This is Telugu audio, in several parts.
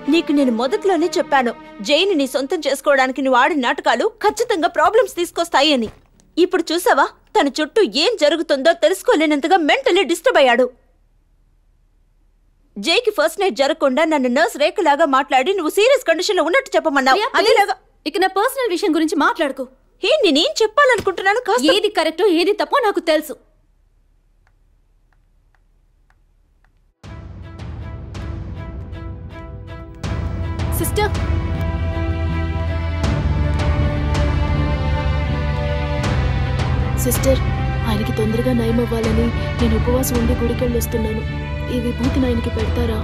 నీకు నేను మొదట్లోనే చెప్పాను జైని నీ సొంతం చేసుకోవడానికి నువ్వు ఆడిన నాటకాలు ఖచ్చితంగా ప్రాబ్లమ్స్ తీసుకొస్తాయి అని ఇప్పుడు చూసావా తన చుట్టూ ఏం జరుగుతుందో తెలుసుకోలేనంతగా మెంటలీ డిస్టర్బ్ అయ్యాడు జైకి ఫస్ట్ నైట్ జరగకుండా నన్ను నర్స్ రేఖలాగా మాట్లాడి నువ్వు సీరియస్ కండిషన్ లో ఉన్నట్టు చెప్పమన్నావు ప్రియా, అదేలాగా ఇక నా పర్సనల్ విషయం గురించి మాట్లాడుకో హే నేనేం చెప్పాలనుకుంటున్నాను కాస్త ఏది కరెక్టో ఏది తప్పో నాకు తెలుసు సిస్టర్ సిస్టర్ ఆయనకి తొందరగా నయం అవ్వాలని నేను ఉపవాసం ఉండి గుడికెళ్ళి వస్తున్నాను ఈ విభూతిని ఆయనకి పెడతారా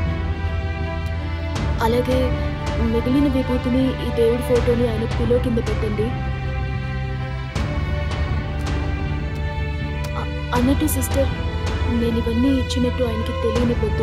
అలాగే మిగిలిన విభూతిని ఈ దేవుడి ఫోటోని ఆయన పిలో కింద పెట్టండి అ- అన్నట్టు సిస్టర్ నేను ఇవన్నీ ఇచ్చినట్టు ఆయనకి తెలియనిపోద్దు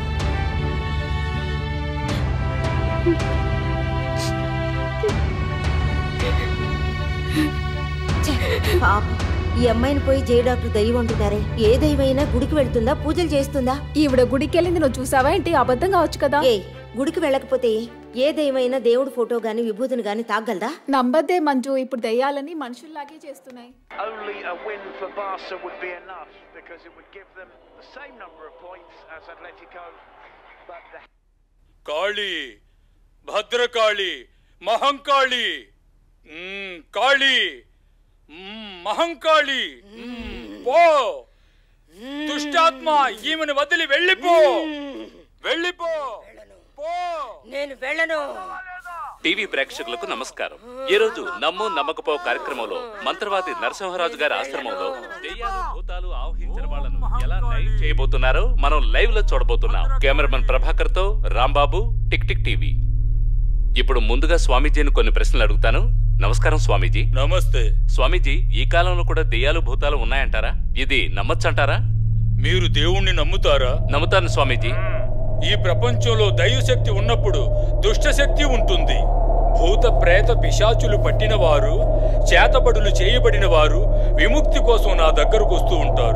పాపం ఈ అమ్మాయిని పోయి జే డాక్టర్ దయ్యం అంటున్నారే ఏ దైవమైనా గుడికి వెళ్తుందా పూజలు చేస్తుందా ఈవిడ గుడికి వెళ్ళింది నువ్వు చూసావా ఏంటి అబద్ధం కావచ్చు కదా ఏ గుడికి వెళ్ళకపోతే ఏ దైవమైనా దేవుడి ఫోటో గాని విభూతిని గాని తాగలదా నమ్మద్దే మంజు ఇప్పుడు దయ్యాలని మనుషుల్లాగే చేస్తున్నాయి Only a win for Barca would be enough because it would give them the same number of points as Atletico. But the కాళీ భద్రకాళి మహంకాళి మ్మ్, కాళీ మ్మ్, మహంకాళి మ్మ్, పో దుష్టాత్మ ఈమెను వదిలి వెళ్ళిపో వెళ్ళిపో పో నేను వెళ్ళను టీవీ ప్రేక్షకులకు నమస్కారం ఈ రోజు నమ్ము నమ్మకపో కార్యక్రమంలో మంత్రవాది నరసింహరాజు గారి ఆశ్రమంలో దెయ్యాలు భూతాలు ఆవహించిన వాళ్ళను ఎలా నయం చేయబోతున్నారో మనం లైవ్ లో చూడబోతున్నాం కెమెరామన్ ప్రభాకర్ తో రాంబాబు టిక్ టిక్ టీవీ ఇప్పుడు ముందుగా స్వామీజీని కొన్ని ప్రశ్నలు అడుగుతాను నమస్కారం స్వామీజీ నమస్తే స్వామీజీ ఈ కాలంలో కూడా దెయ్యాలు భూతాలు ఉన్నాయంటారా ఇది నమ్మచ్చంటారా మీరు దేవుణ్ణి నమ్ముతారా నమ్ముతాను స్వామీజీ ఈ ప్రపంచంలో దైవశక్తి ఉన్నప్పుడు దుష్టశక్తి ఉంటుంది భూత ప్రేత పిశాచులు పట్టిన వారు చేతబడులు చేయబడిన వారు విముక్తి కోసం నా దగ్గరకు వస్తూ ఉంటారు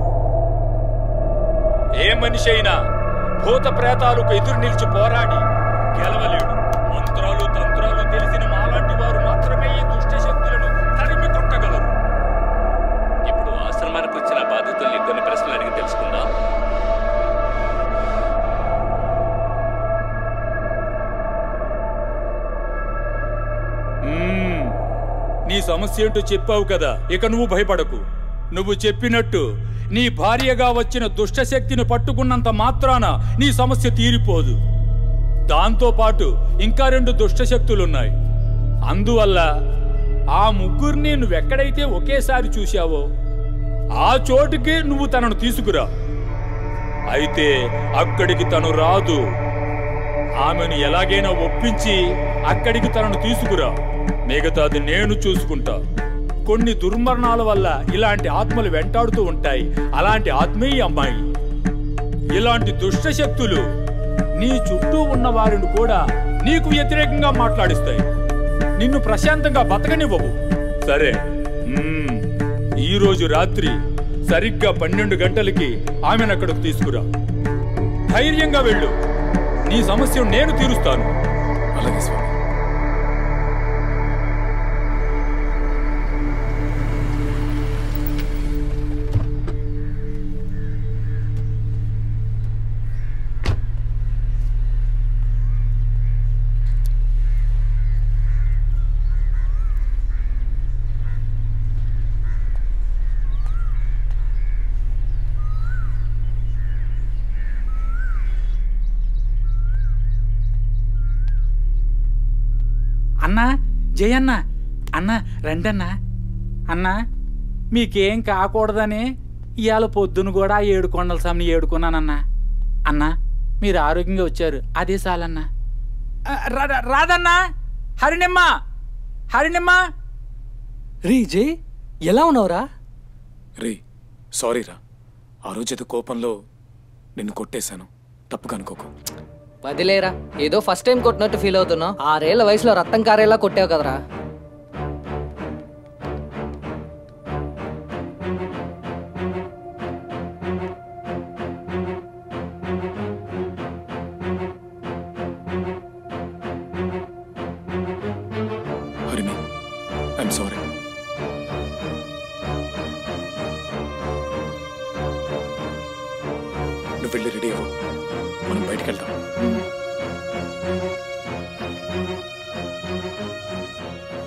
ఏ మనిషి అయినా భూత ప్రేతాలకు ఎదురు నిలిచి పోరాడి గెలవలేడు మంత్రాలు తంత్రాలు తెలిసిన మాలాంటి వారు మాత్రమే ఈ దుష్టశక్తులను తరిమి కొట్టగలరు ఇప్పుడు ఆశ్రమానికి వచ్చిన బాధితుల్ని కొన్ని ప్రశ్నలు అడిగి తెలుసుకుందాం మ్మ్. నీ సమస్య ఏంటో చెప్పావు కదా ఇక నువ్వు భయపడకు నువ్వు చెప్పినట్టు నీ భార్యగా వచ్చిన దుష్టశక్తిని పట్టుకున్నంత మాత్రాన నీ సమస్య తీరిపోదు దాంతో పాటు ఇంకా రెండు దుష్టశక్తులున్నాయి అందువల్ల ఆ ముగ్గురిని నువ్వెక్కడైతే ఒకేసారి చూశావో ఆ చోటుకే నువ్వు తనను తీసుకురా అయితే అక్కడికి తను రాదు ఆమెను ఎలాగైనా ఒప్పించి అక్కడికి తనను తీసుకురా మిగతాది నేను చూసుకుంటా కొన్ని దుర్మరణాల వల్ల ఇలాంటి ఆత్మలు వెంటాడుతూ ఉంటాయి అలాంటి ఆత్మే ఈ అమ్మాయి ఇలాంటి దుష్ట శక్తులు నీ చుట్టూ ఉన్న వారిని కూడా నీకు వ్యతిరేకంగా మాట్లాడిస్తాయి నిన్ను ప్రశాంతంగా బతకనివ్వవు సరే మ్మ్. ఈ రోజు రాత్రి సరిగ్గా పన్నెండు గంటలకి ఆమెను అక్కడికి తీసుకురా ధైర్యంగా వెళ్ళు నీ సమస్యను నేను తీరుస్తాను అలాగే స్వామి అన్నా జయన్న అన్న రండన్నా అన్నా మీకేం కాకూడదని ఇవాళ పొద్దున కూడా ఆ ఏడు కొండల సమని ఏడుకున్నానన్నా అన్నా మీరు ఆరోగ్యంగా వచ్చారు అదే చాలన్నా ఆ, రా- రా- రాదన్నా హరినిమ్మ హరినిమ్మ రీ జై ఎలా ఉన్నావురా రీ సారీ రా ఆ రోజు ఏదో కోపంలో నిన్ను కొట్టేశాను తప్పుగా అనుకోకు వదిలేరా ఏదో ఫస్ట్ టైం కొట్టినట్టు ఫీల్ అవుతున్నావు ఆరేళ్ల వయసులో రక్తం కారేలా కొట్టావు కదరా ఐఎమ్ సారీ నువ్వు వెళ్ళి రెడీ అవ్వు మనం బయటికి వెళ్దాం